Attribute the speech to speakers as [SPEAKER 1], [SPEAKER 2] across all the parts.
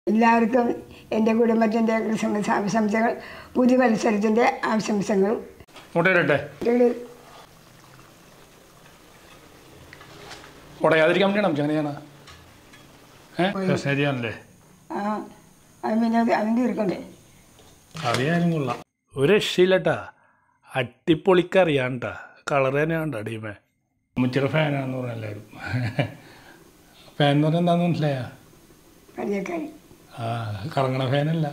[SPEAKER 1] എല്ലാവർക്കും എൻ്റെ കുടുംബത്തിൻ്റെ ക്രിസ്മസ് ആശംസകൾ പുതിയ മത്സരത്തിൻ്റെ ആശംസകൾ
[SPEAKER 2] മുട്ടയിടട്ടെ ഉടയാതിരിക്കാൻ വേണ്ടിയാണ് നമുക്ക് അങ്ങനെയാണ് ഏഹ് ശരിയാണല്ലേ
[SPEAKER 1] ആ അത് പിന്നെ അത് അതും തീർക്കണ്ടേ
[SPEAKER 2] അറിയാനും കൊള്ളാം ഒരു രക്ഷയില്ലട്ടാ അട്ടിപ്പൊളിക്കറിയാണ്ടാ കളർ തന്നെയാണ്ടാ ടീമേ മുച്ചിയുടെ ഫാനാണെന്ന് പറഞ്ഞ എല്ലാവരും ഫാൻ എന്ന് പറഞ്ഞാൽ എന്താണെന്ന് മനസ്സിലായാ
[SPEAKER 1] കളിയക്കാരി
[SPEAKER 2] ആ കറങ്ങണ ഫാനല്ല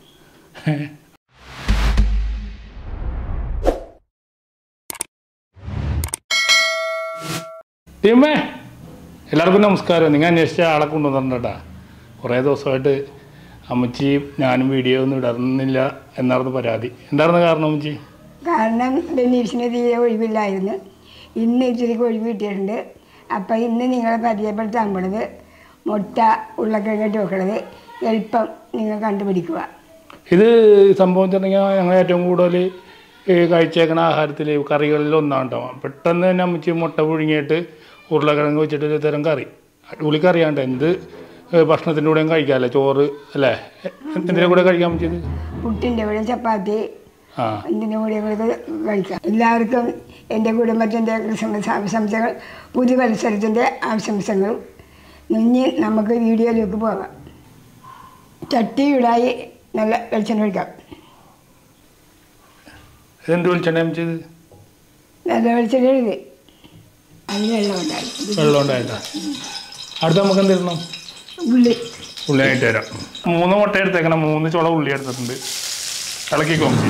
[SPEAKER 2] ടീമേ എല്ലാവർക്കും നമസ്കാരം നിങ്ങൾ അന്വേഷിച്ച ആളെ കൊണ്ടുവന്നിട്ടുണ്ടാ കുറേ ദിവസമായിട്ട് അമ്മച്ചി ഞാനും വീഡിയോ ഒന്നും ഇടർന്നില്ല എന്നായിരുന്നു പരാതി എന്തായിരുന്നു കാരണം അമ്മച്ചി
[SPEAKER 1] കാരണം ബെനീഷിന് തീരെ ഒഴിവില്ലായിരുന്നു ഇന്ന് ഇച്ചിരി ഒഴിവ് കിട്ടിയിട്ടുണ്ട് അപ്പം ഇന്ന് നിങ്ങളെ പരിചയപ്പെടുത്താൻ പോണത് മുട്ട ഉരുളക്കിഴങ്ങിട്ട് വെക്കണത് എളുപ്പം നിങ്ങൾ കണ്ടുപിടിക്കുക
[SPEAKER 2] ഇത് സംഭവം വെച്ചിട്ടുണ്ടെങ്കിൽ ഞങ്ങൾ ഏറ്റവും കൂടുതൽ ഈ കഴിച്ചേക്കണ ആഹാരത്തിൽ കറികളിൽ ഒന്നാണ് കേട്ടോ പെട്ടെന്ന് തന്നെ അമ്മച്ചി മുട്ട പുഴുങ്ങിയിട്ട് ഉരുളക്കിഴങ്ങ് വെച്ചിട്ട് ഒരു തരം കറി അടിപൊളി കറിയാണ്ട് എന്ത് ഏഹ് ഭക്ഷണത്തിൻ്റെ കൂടെയും കഴിക്കാമല്ലേ ചോറ് അല്ലേ എന്തിൻ്റെ കൂടെ കഴിക്കാൻ പറ്റിയത്
[SPEAKER 1] പുട്ടിൻ്റെ കൂടെ ചപ്പാത്തി
[SPEAKER 2] ആ
[SPEAKER 1] എന്തിനും കൂടി ഞങ്ങൾക്ക് കഴിക്കാം എല്ലാവർക്കും എൻ്റെ കുടുംബത്തിൻ്റെ ക്രിസ്മസ് ആശംസകൾ പുതിയ മത്സരത്തിൻ്റെ ആശംസകളും ഇനി നമുക്ക് വീഡിയോയിലേക്ക് പോകാം ചട്ടി ചൂടായി നല്ല വെളിച്ചെണ്ണ ഒഴിക്കാം
[SPEAKER 2] ഇതെന്ത് വിളിച്ചെണ്ണ അമ്മച്ചത്
[SPEAKER 1] നല്ല വെളിച്ചെണ്ണ ഇത് അതിന് വെള്ളം ഉണ്ടായി
[SPEAKER 2] വെള്ളം ഉണ്ടായിട്ടാ അടുത്ത് നമുക്ക് എന്ത് തരണം
[SPEAKER 1] ഉള്ളി
[SPEAKER 2] ഉള്ളിയായിട്ട് തരാം മൂന്ന് മുട്ട എടുത്തേക്കണം മൂന്ന് ചുള ഉള്ളി എടുത്തിട്ടുണ്ട് ഇളക്കിക്കോ അമ്മച്ചി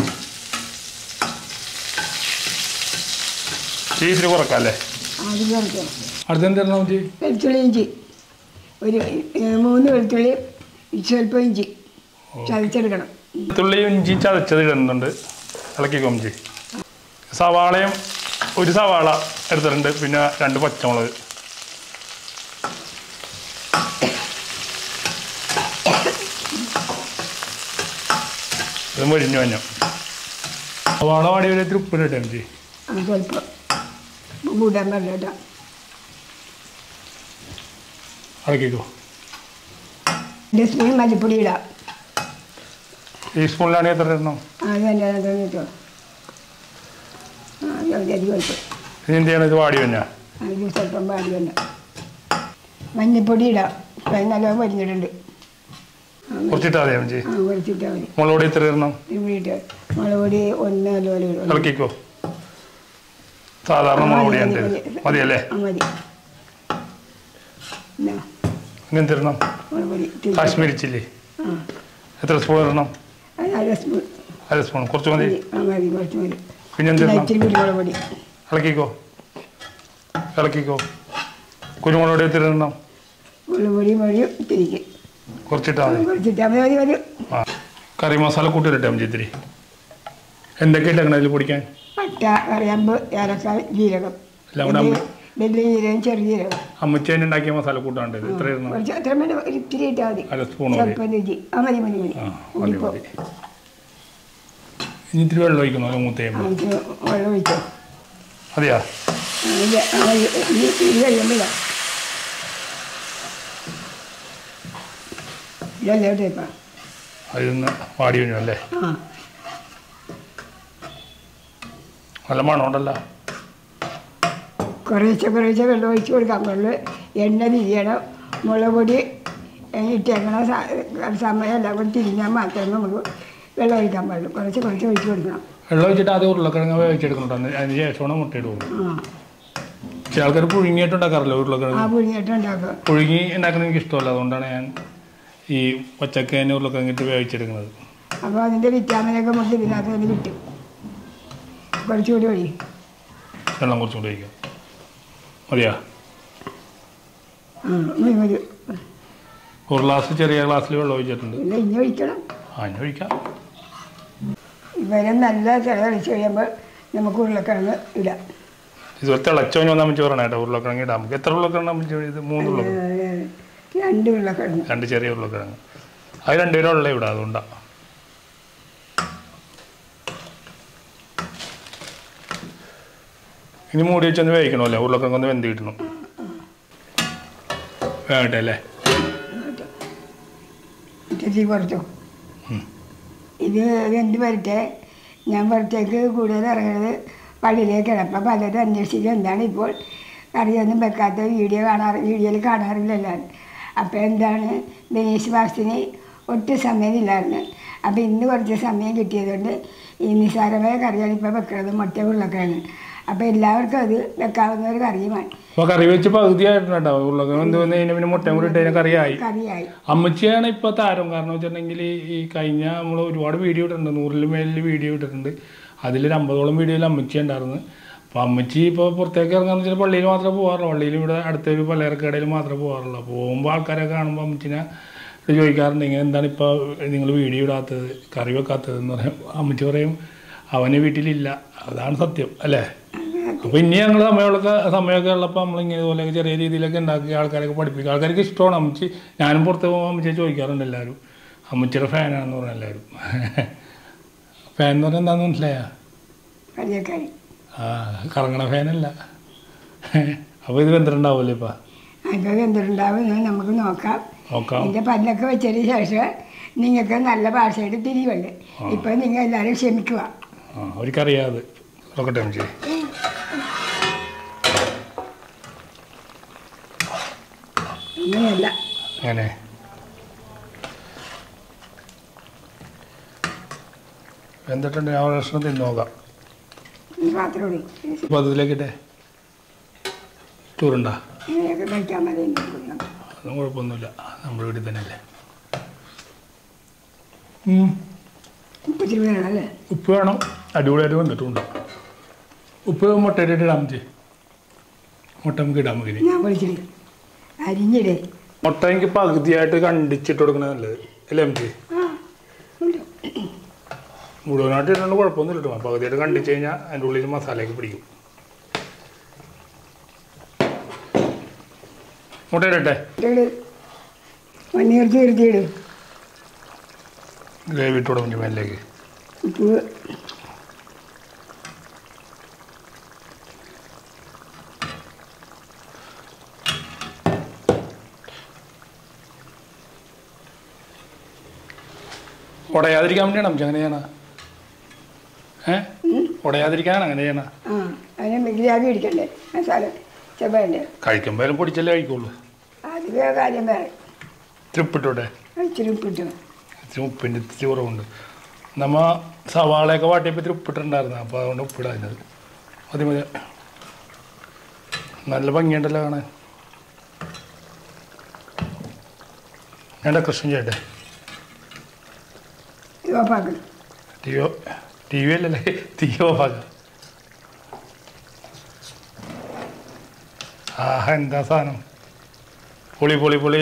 [SPEAKER 2] ചീസിന് കുറക്കാം അല്ലേ
[SPEAKER 1] ആദ്യം കുറയ്ക്കാം
[SPEAKER 2] അടുത്ത് എന്ത് തരണം അമ്മച്ചി
[SPEAKER 1] വെളുത്തുള്ളി ഇഞ്ചി ഒരു ഏ, മൂന്ന് വെളുത്തുള്ളി സ്വല്പം ഇഞ്ചി ചതച്ചെടുക്കണം
[SPEAKER 2] വെളുത്തുള്ളി ഇഞ്ചി ചതച്ചത് ഇടുന്നുണ്ട് ഇളക്കി കൊഞ്ചി സവാളയും ഒരു സവാള എടുത്തിട്ടുണ്ട് പിന്നെ രണ്ട് പച്ചമുളക് ഇത് മുരിഞ്ഞു വഞ്ഞു സവാള വാടി ഒരു ഇത്തിരി ഉപ്പിന് ഇട്ടേ ജി
[SPEAKER 1] ആ സ്വല്പം ഉപ്പ് കൂട്ടാൻ പറഞ്ഞു കേട്ടോ
[SPEAKER 2] ഇളക്കിക്കോ
[SPEAKER 1] രണ്ട് സ്പൂൺ മല്ലിപ്പൊടി ഇടാം
[SPEAKER 2] ഈ സ്പൂണിലാണെങ്കിൽ എത്ര ഇടണം
[SPEAKER 1] ആ അത് തന്നെ അത് തന്നെ കേട്ടോ ആ അത് മതി, അത് കുഴപ്പം
[SPEAKER 2] ഇനി എന്ത് ചെയ്യണം ഇത് വാടി വഞ്ഞാ
[SPEAKER 1] അതിൽ സ്വല്പം പാടി തന്നെ മഞ്ഞപ്പൊടി ഇടാം ഇപ്പം നല്ലോണം പൊരിഞ്ഞിട്ടുണ്ട് ആ, മതി.
[SPEAKER 2] കുറച്ചിട്ടാ മതി അമ്മച്ചി
[SPEAKER 1] ആ കുറച്ചിട്ടാൽ മതി
[SPEAKER 2] മുളക് പൊടി എത്ര ഇടണം
[SPEAKER 1] ഇവിടെ ഇട്ട് മുളക് പൊടി ഒന്ന് നല്ലപോലെ ഇടും
[SPEAKER 2] ഇളക്കിക്കോ സാധാരണ മുളക് പൊടി ഉണ്ട് മതിയല്ലേ
[SPEAKER 1] ആ മതി എന്നാ
[SPEAKER 2] ഇങ്ങനത്തെ ഇടണം
[SPEAKER 1] മുളക് പൊടി ഇത്തിരി.
[SPEAKER 2] കാശ്മീരി ചില്ലി
[SPEAKER 1] ആ
[SPEAKER 2] എത്ര സ്പൂൺ ഇടണം
[SPEAKER 1] അത് അര സ്പൂൺ
[SPEAKER 2] അര സ്പൂൺ കുറച്ച് മതി
[SPEAKER 1] മതി ആ മതി കുറച്ച് മതി
[SPEAKER 2] പിന്നെ എന്ത്
[SPEAKER 1] എന്നാ
[SPEAKER 2] ഇടണം
[SPEAKER 1] ഇച്ചിരി കുരുമുളക് പൊടി
[SPEAKER 2] ഇളക്കിക്കോ ഇളക്കിക്കോ കുരുമുളക് പൊടി എത്ര ഇടണം
[SPEAKER 1] മുളക് പൊടി മതി ഇത്തിരിക്ക്
[SPEAKER 2] കുറച്ചിട്ടാ മതി
[SPEAKER 1] കുറച്ചിട്ടാൽ മതി മതി മതി
[SPEAKER 2] ആ കറി മസാല കൂട്ടിയിട്ടെ അമ്മച്ചി ഇത്തിരി എന്തൊക്കെ ഇട്ടേക്കണം അതിൽ പൊടിക്കാൻ
[SPEAKER 1] പട്ട കറിയാമ്പ് ഏലക്കായ ജീരകം
[SPEAKER 2] എല്ലാം കൂടെ
[SPEAKER 1] ഇത് വലിയ ജീരകം ചെറിയ ജീരകം
[SPEAKER 2] അമ്മച്ചി തന്നെ ഉണ്ടാക്കിയ മസാല കൂട്ടാണ്ട് ഇത് എത്ര ഇടണം
[SPEAKER 1] കുറച്ച് അത്ര മതി ഒരു ഇത്തിരി ഇട്ടാൽ മതി
[SPEAKER 2] അര സ്പൂൺ മതി
[SPEAKER 1] സ്വല്പം രുചി ആ മതി മതി മതി
[SPEAKER 2] ആ മതി
[SPEAKER 1] ഇനിയിപ്പോ
[SPEAKER 2] മതി ഇനി ഇത്തിരി വെള്ളം ഒഴിക്കണം അത് മൂത്ത്
[SPEAKER 1] ആ,
[SPEAKER 2] കഴിയുമ്പോൾ
[SPEAKER 1] ഇത് വെള്ളം ഒഴിച്ചോ
[SPEAKER 2] അതെയാ
[SPEAKER 1] ആ, ഇത് ആ, ഇത് ഇത് ഇത് കഴിയുമ്പോൾ ഇടാം ഇതല്ലേ ഇട്ടേപ്പാ
[SPEAKER 2] അതിന്ന് വാടി കഴിഞ്ഞു അല്ലേ
[SPEAKER 1] ആ
[SPEAKER 2] നല്ല മണമുണ്ടല്ലോ
[SPEAKER 1] കുറേശ്ശെ കുറേശ്ശെ വെള്ളം ഒഴിച്ച് കൊടുക്കാൻ പാടുള്ളൂ എണ്ണ തിരിയണം മുളക് പൊടി ഇട്ടേക്കണ സ- സമയം എല്ലാം കൂടി തിരിഞ്ഞാൽ മാത്രമേ നമുക്ക് വെള്ളം ഒഴിക്കാൻ പാടുള്ളൂ കുറച്ച് കുറച്ച് ഒഴിച്ച് കൊടുക്കണം
[SPEAKER 2] വെള്ളം ഒഴിച്ചിട്ട് ആദ്യം ഉരുളക്കിഴങ്ങ് വേവിച്ചെടുക്കുന്നുണ്ട് അതിന് അതിന് ശേഷമാണ് മുട്ടയിടുള്ളൂ
[SPEAKER 1] ആ
[SPEAKER 2] ചില ആൾക്കാർ പുഴുങ്ങിയിട്ട് ഉണ്ടാക്കാറില്ല
[SPEAKER 1] ആ
[SPEAKER 2] ഉരുളക്കിഴങ്ങ്
[SPEAKER 1] പുഴുങ്ങിയിട്ട് ഉണ്ടാക്കുക
[SPEAKER 2] പുഴുങ്ങി ഉണ്ടാക്കുന്നത് എനിക്ക് ഇഷ്ടമല്ല അതുകൊണ്ടാണ് ഞാൻ ഈ പച്ചക്കേനെ ഉരുളക്കിഴങ്ങിട്ട് വേവിച്ചെടുക്കുന്നത്
[SPEAKER 1] അപ്പോൾ അതിൻ്റെ വിറ്റാമിനൊക്കെ നമുക്ക് ഇതിനകത്ത് നിന്ന് കിട്ടും കുറച്ചുകൂടി ഒഴി
[SPEAKER 2] വെള്ളം കുറച്ചും കൂടി ഒഴിക്കാം മതിയാ
[SPEAKER 1] ആ മതി മതി
[SPEAKER 2] ഒരു ഗ്ലാസ് ചെറിയ ഗ്ലാസ്സിൽ വെള്ളം ഒഴിച്ചിട്ടുണ്ട്
[SPEAKER 1] ഇല്ല ഇനി ഒഴിക്കണം
[SPEAKER 2] ആ ഇനി ഒഴിക്കാം
[SPEAKER 1] ഇവരെ നല്ല തിളച്ച് കഴിയുമ്പോൾ നമുക്ക് ഉരുളക്കിഴങ്ങ് ഇടാം
[SPEAKER 2] ഇത് തിളച്ചോഞ്ഞ് വന്നാൽ അമ്മച്ചി പറയണേ കേട്ടോ ഉരുളക്കിഴങ്ങ് ഇടാം നമുക്ക് എത്ര ഉരുളക്കിഴങ്ങ് അമ്മച്ചി ഇത് മൂന്ന് ഉരുളക്കിഴങ്ങ്
[SPEAKER 1] ഏഹ്, രണ്ട് ഉരുളക്കിഴങ്ങ്
[SPEAKER 2] രണ്ട് ചെറിയ ഉരുളക്കിഴങ്ങ് അത് രണ്ടുപേരും ഉള്ള ഇവിടെ അതുകൊണ്ടാണ് ഇനി മൂടി വെച്ചൊന്ന് വേവിക്കണമല്ലേ ഉരുളക്കിഴങ്ങ് ഒന്ന് വെന്ത് കിട്ടണം വേകട്ടെ അല്ലേ
[SPEAKER 1] ഒറ്റത്തി കുറച്ചു
[SPEAKER 2] ഉം.
[SPEAKER 1] ഇത് വെന്ത് വരട്ടെ ഞാൻ പുറത്തേക്ക് കൂടുതൽ ഇറങ്ങുന്നത് പള്ളിയിലേക്കാണ് അപ്പം പലരും അന്വേഷിച്ചത് എന്താണ് ഇപ്പോൾ കറിയൊന്നും വെക്കാത്ത വീഡിയോ കാണാറ് വീഡിയോയിൽ കാണാറില്ല എല്ലാവരും അപ്പോൾ എന്താണ് ബനീഷ് ബാസിന് ഒട്ടും സമയമില്ലായിരുന്നു അപ്പോൾ ഇന്ന് കുറച്ച് സമയം കിട്ടിയതുകൊണ്ട് ഈ നിസ്സാരമായ കറിയാണ് ഇപ്പോൾ വെക്കുന്നത് മുട്ട ഉരുളക്കിഴങ്ങ് അപ്പോൾ എല്ലാവർക്കും അത് വെക്കാവുന്ന ഒരു കറിയുമാണ്
[SPEAKER 2] അപ്പോൾ കറി വെച്ച് പകുതി ആയിട്ടുണ്ടാവും ഉരുളക്കിഴങ്ങ് എന്ത് വന്നു കഴിഞ്ഞാൽ പിന്നെ മുട്ടയും കൂടി ഇട്ട് കഴിഞ്ഞാൽ കറിയായി
[SPEAKER 1] കറിയായി
[SPEAKER 2] അമ്മച്ചിയാണ് ഇപ്പോൾ താരം കാരണം വെച്ചിട്ടുണ്ടെങ്കിൽ ഈ കഴിഞ്ഞ നമ്മൾ ഒരുപാട് വീഡിയോ ഇട്ടിട്ടുണ്ട് നൂറിൽ മേലിൽ വീഡിയോ ഇട്ടിട്ടുണ്ട് അതിലൊരു അമ്പതോളം വീഡിയോയിൽ അമ്മച്ചി ഉണ്ടായിരുന്നു അപ്പോൾ അമ്മച്ചി ഇപ്പോൾ പുറത്തേക്ക് ഇറങ്ങാന്ന് വെച്ചാൽ പള്ളിയിൽ മാത്രമേ പോകാറുള്ളൂ പള്ളിയിൽ ഇവിടെ അടുത്തൊരു പലചരക്കടയിൽ മാത്രമേ പോകാറുള്ളൂ പോകുമ്പോൾ ആൾക്കാരൊക്കെ കാണുമ്പോൾ അമ്മച്ചിനെ ഇത് ചോദിക്കാറുണ്ട് ഇങ്ങനെ എന്താണ് ഇപ്പോൾ നിങ്ങൾ വീഡിയോ ഇടാത്തത് കറി വെക്കാത്തത് എന്ന് പറയും അമ്മച്ചി പറയും അവന് വീട്ടിലില്ല അതാണ് സത്യം അല്ലേ അപ്പോൾ ഇനി ഞങ്ങൾ സമയമൊക്കെ സമയമൊക്കെ ഉള്ളപ്പോൾ നമ്മളിങ്ങനെ ഇതുപോലെ ചെറിയ രീതിയിലൊക്കെ ഉണ്ടാക്കി ആൾക്കാരൊക്കെ പഠിപ്പിക്കും ആൾക്കാർക്ക് ഇഷ്ടമാണ് അമ്മച്ചി ഞാനും പുറത്ത് പോകുമ്പോൾ അമ്മച്ചിയെ ചോദിക്കാറുണ്ട് എല്ലാവരും അമ്മച്ചിയുടെ ഫാനാണെന്ന് പറഞ്ഞ എല്ലാവരും ഫാൻ എന്ന് പറഞ്ഞാൽ എന്താണെന്ന് മനസ്സിലായാ
[SPEAKER 1] കറിയക്കാരി
[SPEAKER 2] ആ കറങ്ങണ ഫാനല്ല അപ്പോൾ ഇത് വെന്തിട്ടുണ്ടാവുമല്ലോ ഇപ്പം
[SPEAKER 1] അപ്പോൾ എന്തുണ്ടാവും നമുക്ക് നോക്കാം
[SPEAKER 2] നോക്കാം
[SPEAKER 1] എൻ്റെ പല്ലൊക്കെ വെച്ചതിന് ശേഷം നിങ്ങൾക്ക് നല്ല ഭാഷയുടെ തിരിവുണ്ട് ഇപ്പം നിങ്ങൾ എല്ലാവരും ക്ഷമിക്കുക
[SPEAKER 2] ആ അവർക്കറിയാതെ നോക്കട്ടെ അമ്മച്ചി
[SPEAKER 1] അങ്ങനെയല്ല
[SPEAKER 2] അങ്ങനെ വെന്തിട്ടുണ്ട് ഞാൻ ഒരു ഭക്ഷണം തിന്ന് നോക്കാം
[SPEAKER 1] ഈ പാത്രം കൂടി
[SPEAKER 2] അപ്പോൾ അതിലേക്കിട്ടെ ചോറുണ്ടാ
[SPEAKER 1] ഇങ്ങനെയൊക്കെ കഴിക്കാൻ മതി എനിക്കൊന്നും.
[SPEAKER 2] അതൊന്നും കുഴപ്പമൊന്നുമില്ല നമ്മുടെ വീട്ടിൽ തന്നെ അല്ലേ ഉം.
[SPEAKER 1] ഉപ്പ് ഇച്ചിരി വേണം അല്ലേ
[SPEAKER 2] ഉപ്പ് വേണം അടിപൊളിയായിട്ട് വന്നിട്ടുണ്ട് ഉപ്പ് മുട്ടയിട്ട് ഇടാൻ ചെയ്യും മുട്ട നമുക്ക് ഇടാൻ മതി
[SPEAKER 1] ഞാൻ വിളിച്ചിട്ട് അരിഞ്ഞിടേ
[SPEAKER 2] മുട്ട എനിക്ക് പകുതിയായിട്ട് കണ്ടിച്ചിട്ട് കൊടുക്കണത് നല്ലത് അല്ലേ അമ്മച്ചി
[SPEAKER 1] ആ ഉണ്ട്.
[SPEAKER 2] മുഴുവനായിട്ട് ഇട്ടുകൊണ്ട് കുഴപ്പമൊന്നും ഇട്ടോ പകുതിയായിട്ട് കണ്ടിച്ച് കഴിഞ്ഞാൽ അതിൻ്റെ ഉള്ളിൽ മസാലയൊക്കെ പിടിക്കും മുട്ട ഇടട്ടെ
[SPEAKER 1] ഇട്. പനീർ തീർത്തിയിട്
[SPEAKER 2] ഗ്രേവി ഇട്ട് കൊടുക്കും മേലേക്ക്
[SPEAKER 1] ഉപ്പ്
[SPEAKER 2] ഉടയാതിരിക്കാൻ വേണ്ടിയാണ് അമ്മച്ചി അങ്ങനെ ചെയ്യണ ഏ ഉടയാതിരിക്കാനാണ് അങ്ങനെ ചെയ്യണ
[SPEAKER 1] ആ അതിന് ഗ്രാവി ഇടിക്കണ്ടേ മസാല ചെവ്വേണ്ടേ
[SPEAKER 2] കഴിക്കുമ്പോഴും പൊടിച്ചല്ലേ കഴിക്കുള്ളൂ
[SPEAKER 1] അത് വേറെ കാര്യം വേറെ
[SPEAKER 2] ഇത്തിരി ഉപ്പിട്ടോട്ടെ
[SPEAKER 1] ഇച്ചിരി ഉപ്പിട്ടു
[SPEAKER 2] ഇത്തിരി ഉപ്പിൻ്റെ ഇത്തിരി കുറവുണ്ട് നമ്മ സവാളയൊക്കെ വാട്ടിയപ്പോൾ ഇത്തിരി ഉപ്പിട്ടുണ്ടായിരുന്നു അപ്പോൾ അതുകൊണ്ട് ഉപ്പിടാഞ്ഞത് മതി മതി നല്ല ഭംഗിയുണ്ടല്ലോ കാണാൻ ഞാൻ കൃഷ്ണൻ ചേട്ടെ
[SPEAKER 1] ഓഫാക്കണം
[SPEAKER 2] ടി വി ടി വി അല്ലല്ലേ തീ ഓഫാക്കാം ആഹ എന്താ സാധനം പൊളി പൊളി പൊളി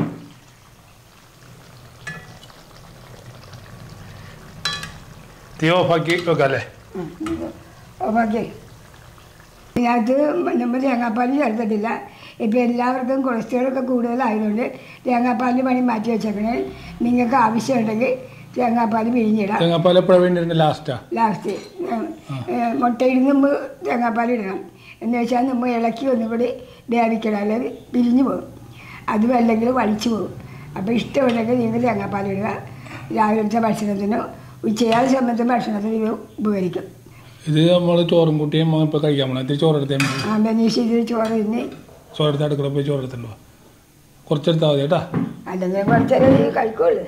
[SPEAKER 2] തീ ഓഫാക്കി വെക്കാം അല്ലേ
[SPEAKER 1] ഓഫാക്കി ഇതിനകത്ത് നമ്മൾ തേങ്ങാപ്പാൽ ചേർത്തിട്ടില്ല ഇപ്പം എല്ലാവർക്കും കൊളസ്ട്രോളൊക്കെ കൂടുതലായതുകൊണ്ട് തേങ്ങാപ്പാലിന് പണി മാറ്റി വെച്ചേക്കണേ നിങ്ങൾക്ക് ആവശ്യമുണ്ടെങ്കിൽ തേങ്ങാപ്പാൽ പിഴിഞ്ഞിടാം
[SPEAKER 2] തേങ്ങാപ്പാൽ എപ്പോഴാണ് വേണ്ടിയിരുന്നത് ലാസ്റ്റാ
[SPEAKER 1] ലാസ്റ്റ് മുട്ടയിൽ മുമ്പ് തേങ്ങാപ്പാൽ ഇടണം എന്ന് വെച്ചാൽ നമ്മൾ ഇളക്കി ഒന്നും കൂടി വേവിക്കണം അല്ലെങ്കിൽ പിരിഞ്ഞു പോകും അതും അല്ലെങ്കിൽ വളിച്ചു പോകും അപ്പോൾ ഇഷ്ടമുണ്ടെങ്കിൽ നിങ്ങൾ തേങ്ങാപ്പാൽ ഇടുക രാവിലത്തെ ഭക്ഷണത്തിനോ ഉച്ചയായ സമയത്ത് ഭക്ഷണത്തിന് ഇത് ഉപകരിക്കും
[SPEAKER 2] ഇത് നമ്മൾ ചോറും കുട്ടിയും ഇപ്പോൾ കഴിക്കാൻ പോകണം ഇത്തിരി ചോറെടുത്തേ മതി
[SPEAKER 1] ആ ബനീഷ് ഇത് ചോറ് തിന്ന്
[SPEAKER 2] ചോറെടുത്ത് അടുക്കള പോയി ചോറെടുത്തുണ്ടോ കുറച്ചെടുത്താൽ മതി കേട്ടാ
[SPEAKER 1] അല്ലെങ്കിൽ കുറച്ചേരം ഇത് കഴിക്കുള്ളൂ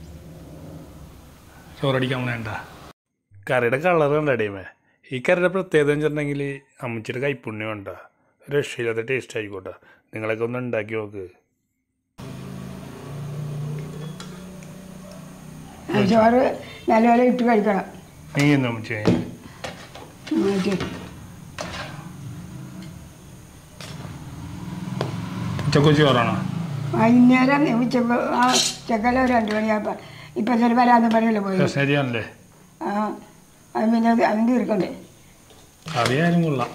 [SPEAKER 2] ചോറടിക്കാൻ വേണ്ട കറിയുടെ കളർ കണ്ടടിയമേ ഈ കറിയുടെ പ്രത്യേകത എന്ന് വെച്ചിട്ടുണ്ടെങ്കിൽ അമ്മച്ചിയുടെ കൈപ്പുണ്യം ഉണ്ടോ രക്ഷയില്ലാത്ത ടേസ്റ്റ് ആയിക്കോട്ടെ നിങ്ങളൊക്കെ ഒന്ന് ഉണ്ടാക്കി നോക്ക്
[SPEAKER 1] ആ ചോറ് നല്ലപോലെ ഇട്ട് കഴിക്കണം
[SPEAKER 2] നീ എന്ന് അമ്മച്ചി
[SPEAKER 1] എന്നിട്ട്
[SPEAKER 2] ഉച്ചക്ക് ചോറാണോ
[SPEAKER 1] വൈകുന്നേരം ഉച്ചക്ക് ആ ഉച്ചക്കല്ല ഒരു രണ്ട് മണിയാകുമ്പോൾ ഇപ്പം തന്നെ വരാമെന്ന് പറഞ്ഞല്ലോ പോയി
[SPEAKER 2] ശരിയാണല്ലേ
[SPEAKER 1] ആ അത് പിന്നെ അത് അതും തീർക്കണ്ടേ
[SPEAKER 2] കറിയായാലും കൊള്ളാം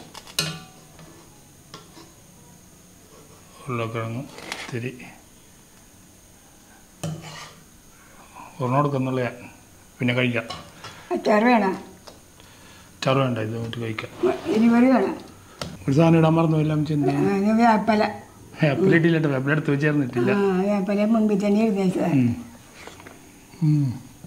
[SPEAKER 2] ഉരുളക്കിഴങ്ങും ഇത്തിരി ഒരെണ്ണം കൊടുക്കുന്നുള്ള ഞാൻ പിന്നെ കഴിക്കാം
[SPEAKER 1] അച്ചാർ വേണം
[SPEAKER 2] ചറു വേണ്ട ഇത് നോട്ട് കഴിക്കാം
[SPEAKER 1] ഇരുപത് വേണം
[SPEAKER 2] ഒരു സാധനം ഇടാൻ മറന്നുമില്ല അമ്മച്ചി എന്താ
[SPEAKER 1] ആ, ഇത് വേപ്പല
[SPEAKER 2] വേപ്പില ഇട്ടില്ല വേപ്പില എടുത്ത് വെച്ചേർന്നിട്ടില്ല
[SPEAKER 1] ആ വേപ്പല മുൻപിൽ തന്നെ ഇരുന്നേച്ചത്
[SPEAKER 2] ഉം. ഉം.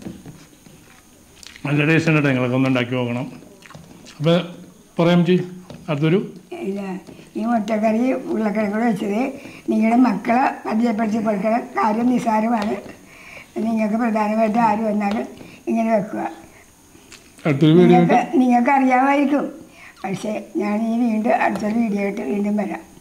[SPEAKER 2] നല്ല ടേസ്റ്റ് ഉണ്ട് കേട്ടോ നിങ്ങളൊക്കെ ഒന്ന് ഉണ്ടാക്കി നോക്കണം അപ്പോൾ പറയാം ചി അടുത്തൊരു
[SPEAKER 1] ഇല്ല ഈ മുട്ടക്കറി ഉരുളക്കിഴങ്ങ് കൂടെ വെച്ചത് നിങ്ങളുടെ മക്കളെ പരിചയപ്പെടുത്തി കൊടുക്കുന്ന കാര്യം നിസ്സാരമാണ് നിങ്ങൾക്ക് പ്രധാനമായിട്ട് ആര് വന്നാലും ഇങ്ങനെ വെക്കുക
[SPEAKER 2] അടുത്തൊരു വീഡിയോ
[SPEAKER 1] നിങ്ങൾക്ക് നിങ്ങൾക്ക് അറിയാമായിരിക്കും പക്ഷേ ഞാൻ ഈ വീണ്ടും അടുത്തൊരു വീഡിയോ ആയിട്ട് വീണ്ടും വരാം